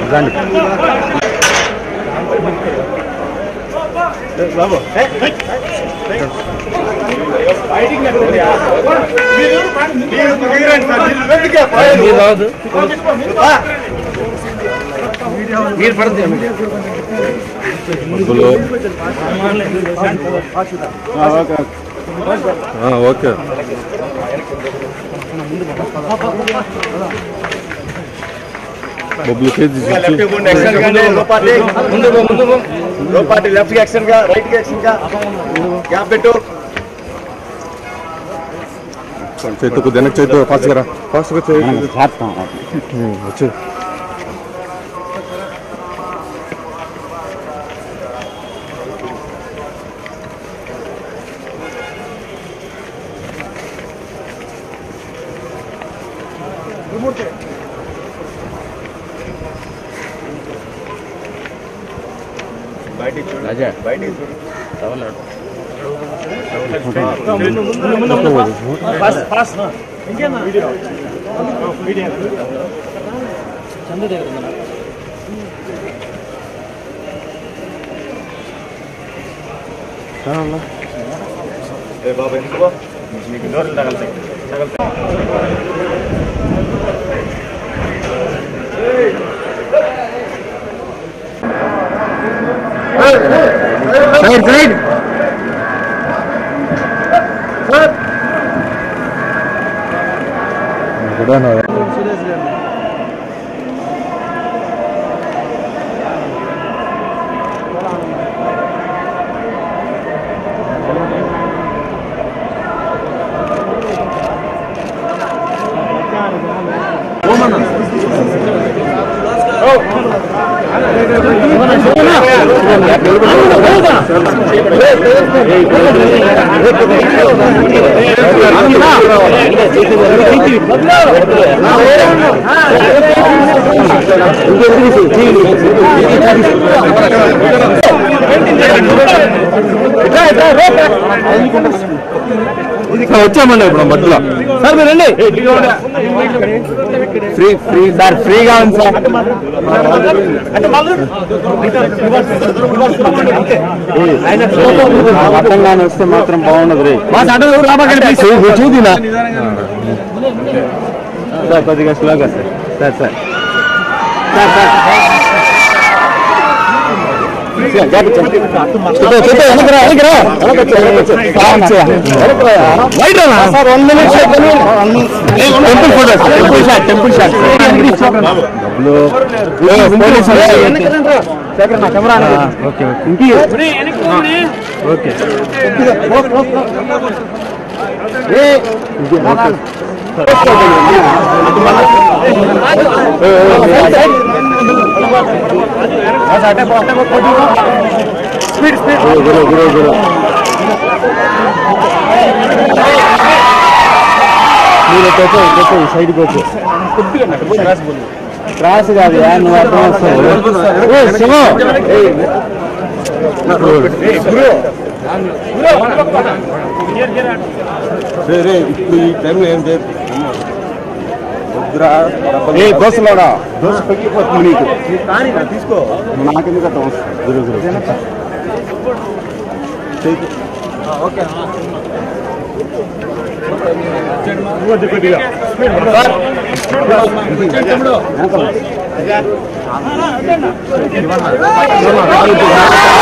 రండి బాబు మీరు రావద్దు మీరు పడుతుంది ఓకే బొబ్బులు కేజీ లోపాటి లెఫ్ట్ యాక్షన్ గా రైట్ యాక్షన్ గా గ్యాప్ పెట్టు చేతు కొద్ది వెనక్కి చేతు ఫాస్ట్గా రా ఫాస్ట్గా చేయి వచ్చి బయటికి చూడు బయటికి చూడు ఏ బాబు ఎందుకు బాబు? నీకు డోర్లు తగలుతాయి తగలుతాయి సైడ్ సైడ్ వచ్చామండి ఇప్పుడు మధ్యలో సార్ మీరు రండి ఫ్రీ ఫ్రీ సార్ ఫ్రీగా ఉంది సార్ అర్థంగానే వస్తే మాత్రం బాగుండదు రే మా చూదినా సార్ కొద్దిగా స్లోగా sir sir sir sir sir temple photo temple shot temple shot okay okay గురు గురు గురు మీరు వచ్చే వచ్చే సైడ్కి వచ్చి క్రాస్ కాదు యా, నువ్వు అర్థం వస్తావు ఏ, శివు ఏయ్. రే, రే, ఇప్పుడు ఈ టైంలో ఏం చేయరు ఏ దోశలోడా దోశ పగిలిపోతుంది నీకు తీసుకో నాకెందుకు అర్థం వస్తుంది గురు గురు చేయి. వెనకాల.